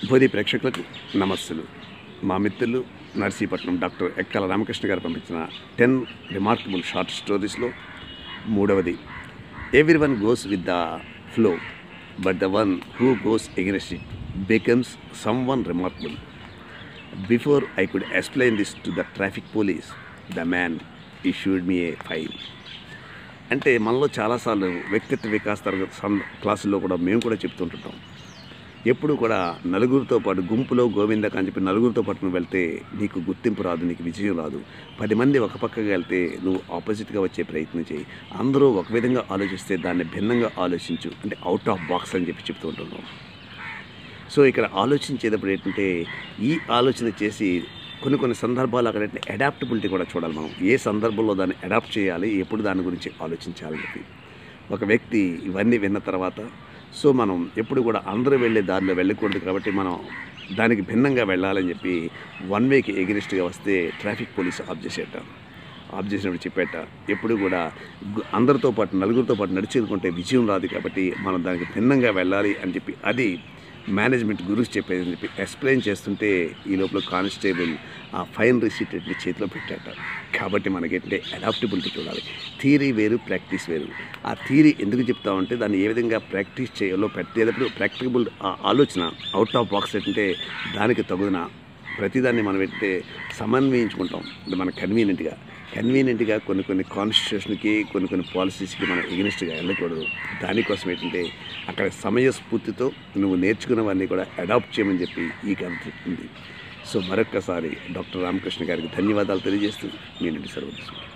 భోది ప్రేక్షకులకు నమస్సులు మా మిత్రులు నర్సీపట్నం డాక్టర్ ఎక్కల రామకృష్ణ గారు పంపించిన టెన్ రిమార్కబుల్ షార్ట్ స్టోరీస్లో మూడవది everyone goes with the flow but the one who goes against it becomes someone remarkable before I could explain this to the traffic police the man issued me a fine అంటే మనలో చాలాసార్లు వ్యక్తిత్వ వికాస్ తరగతి సం క్లాసుల్లో కూడా మేము కూడా చెప్తుంటుంటాం ఎప్పుడు కూడా నలుగురితో పాటు గుంపులో గోవిందక అని చెప్పి నలుగురితో పాటు నువ్వు వెళ్తే నీకు గుర్తింపు రాదు నీకు విజయం రాదు పది మంది ఒక పక్కగా వెళ్తే నువ్వు ఆపోజిట్గా వచ్చే ప్రయత్నం చేయి అందరూ ఒక విధంగా ఆలోచిస్తే దాన్ని భిన్నంగా ఆలోచించు అంటే అవుట్ ఆఫ్ బాక్స్ అని చెప్పి చెప్తూ ఉంటున్నాం సో ఇక్కడ ఆలోచించేటప్పుడు ఏంటంటే ఈ ఆలోచన చేసి కొన్ని కొన్ని సందర్భాలు అక్కడ అడాప్టబిలిటీ కూడా చూడాలి మనం ఏ సందర్భంలో దాన్ని అడాప్ట్ చేయాలి ఎప్పుడు దాని గురించి ఆలోచించాలని చెప్పి ఒక వ్యక్తి ఇవన్నీ విన్న తర్వాత సో మనం ఎప్పుడు కూడా అందరూ వెళ్ళే దారిలో వెళ్ళకూడదు కాబట్టి మనం దానికి భిన్నంగా వెళ్ళాలని చెప్పి వన్ వేకి ఎగనిస్ట్గా వస్తే ట్రాఫిక్ పోలీస్ ఆఫ్ చేసేట ఆఫ్ చేసినప్పుడు చెప్పేట ఎప్పుడు కూడా గు- అందరితో పాటు నలుగురితో పాటు నడిచేదుకుంటే విజయం రాదు కాబట్టి మనం దానికి భిన్నంగా వెళ్ళాలి అని చెప్పి అది మేనేజ్మెంట్ గురించి చెప్పేది అని చెప్పి ఎక్స్ప్లెయిన్ చేస్తుంటే ఈ లోపల కానిస్టేబుల్ ఆ ఫైన్ రిసీట్ ఎట్టి చేతిలో పెట్టాట కాబట్టి మనకేంటంటే అడాప్టబిలిటీ చూడాలి థియరీ వేరు ప్రాక్టీస్ వేరు ఆ థియరీ ఎందుకు చెప్తామంటే దాన్ని ఏ విధంగా ప్రాక్టీస్ చేయాలో పెట్టేటప్పుడు ప్రాక్టికబుల్ ఆలోచన అవుట్ ఆఫ్ బాక్స్ ఏంటంటే దానికి తగున ప్రతిదాన్ని మనం ఏంటంటే సమన్వయించుకుంటాం అంటే మన కన్వీనియంట్గా కన్వీనియంట్గా కొన్ని కొన్ని కాన్స్టిట్యూషన్కి కొన్ని కొన్ని పాలసీస్కి మనం ఎగ్నెస్ట్గా వెళ్ళకూడదు దానికోసం ఏంటంటే అక్కడ సమయస్ఫూర్తితో నువ్వు నేర్చుకున్నవన్నీ కూడా అడాప్ట్ చేయమని చెప్పి ఈ కథ చెప్తుంది సో మరొక్కసారి డాక్టర్ రామకృష్ణ గారికి ధన్యవాదాలు తెలియజేస్తూ నేను సర్వీస్